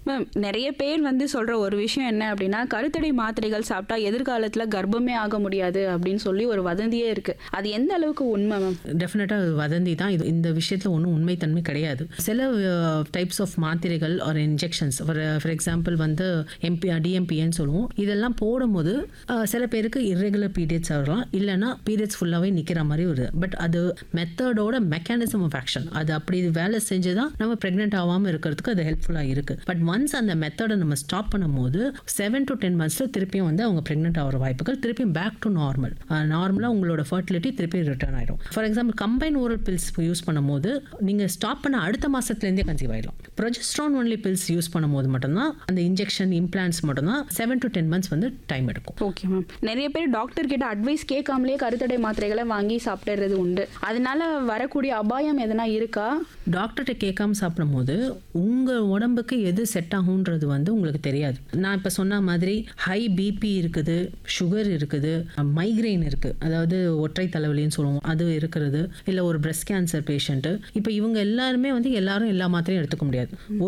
ma'am நிறைய பேர் வந்து சொல்ற ஒரு விஷயம் என்ன அப்படின்னா கருத்தடை மாத்திரைகள் சாப்பிட்டா எதிர்காலத்துல கர்ப்பமே ஆக முடியாது அப்படின்னு சொல்லி ஒரு வதந்தியே இருக்கு அது எந்த அளவுக்கு உண்மை மேம் டெஃபினட்டாக வதந்தி தான் இது இந்த விஷயத்தில் ஒன்றும் உண்மைத்தன்மை கிடையாது சில டைப்ஸ் ஆஃப் மாத்திரைகள் ஒரு இன்ஜெக்ஷன்ஸ் ஃபார் ஃபார் எக்ஸாம்பிள் வந்து எம்பி டிஎம்பின்னு சொல்லுவோம் இதெல்லாம் போடும்போது அஹ், சில பேருக்கு இர்ரெகுலர் பீரியட்ஸ் ஆகலாம் இல்லைன்னா பீரியட்ஸ் ஃபுல்லாகவே நிற்கிற மாதிரி ஒரு பட் அது மெத்தடோட மெக்கானிசம் ஆஃப் ஆக்ஷன் அது அப்படி வேலை செஞ்சு தான் நம்ம ப்ரெக்னென்ட் ஆகாமல் இருக்கிறதுக்கு அது ஹெல்ப்ஃபுல்லாக இருக்குது பட் ஒன்ஸ் அந்த மெத்தடை நம்ம ஸ்டாப் பண்ணும்போது செவன் டு டென் மந்த்ஸில் திருப்பியும் வந்து அவங்க ப்ரெக்னென்ட் ஆகிற வாய்ப்புகள் திருப்பியும் பேக் டு நார்மல் நார்மலாக உங்களோட ஃபர்டிலிட்டி திருப்பி ரிட்டர்ன் ஆயிடும் for example combine oral pills use பண்ணும்போது நீங்கள் ஸ்டாப் பண்ண அடுத்த மாதத்துலேருந்தே கன்சீவ் ஆயிடும் ப்ரொஜெஸ்ட்ரான் ஒன்லி பில்ஸ் யூஸ் பண்ணும்போது மட்டும்தான் அந்த இன்ஜெக்ஷன் இம்ப்ளான்ஸ் மட்டும்தான் செவன் டு டென் மந்த்ஸ் வந்து டைம் எடுக்கும் ஓகே மேம் நிறைய பேர் டாக்டர் கிட்ட அட்வைஸ் கேட்காமலே கருத்தடை மாத்திரைகளை வாங்கி சாப்பிடுறது உண்டு அதனால வரக்கூடிய அபாயம் எதனா இருக்கா டாக்டர்கிட்ட கேட்காம சாப்பிடும்போது உங்கள் உடம்புக்கு எது செட் ஆகுன்றது வந்து உங்களுக்கு தெரியாது நான் இப்போ சொன்ன மாதிரி ஹை பிபி இருக்குது சுகர் இருக்குது மைக்ரைன் இருக்குது அதாவது ஒற்றை தலைவலின்னு சொல்லுவோம் அது இருக்கிறது இல்லை ஒரு பிரஸ்ட் கேன்சர் பேஷண்ட்டு இப்போ இவங்க எல்லாருமே வந்து எல்லாரும் எல்லா மாத்திரையும் எடுத்துக்க முடியாது